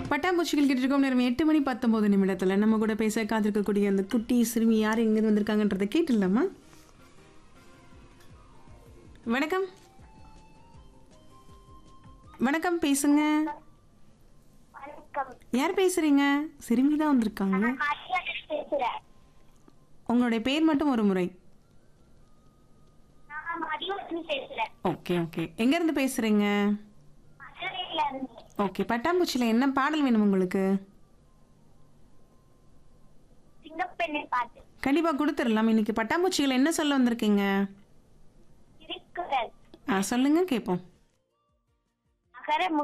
பட்டாம்பூச்சிகள் கேட்டிருக்கோம் நேரம் எட்டு மணி பத்தொன்பது நிமிடத்துல நம்ம கூட பேச காத்திருக்கக்கூடிய அந்த குட்டி சிறுமி யார் எங்கிருந்து வந்திருக்காங்கன்றதை கேட்டுடலாமா வணக்கம் வணக்கம் பேசுங்க வணக்கம் யார் பேசுறீங்க சிறுமி தான் வந்திருக்காங்க நான் மரியாதை பேசுறேன் உங்களுடைய பேர் மட்டும் ஒரு முறை நான் மதியம் பேசுறேன் ஓகே ஓகே எங்க இருந்து பேசுறீங்க மதுரையில இருந்து ஓகே பட்டாம்பூச்சியில என்ன பாடல் வேணும் உங்களுக்கு சிங்கப்பெண்ணை பாட்டு கண்டிப்பா கொடுத்துடலாம் இன்னைக்கு பட்டாம்பூச்சிகள் என்ன சொல்ல வந்திருக்கீங்க திருக்குறள் ஆ சொல்லுங்க கேட்போம் அகர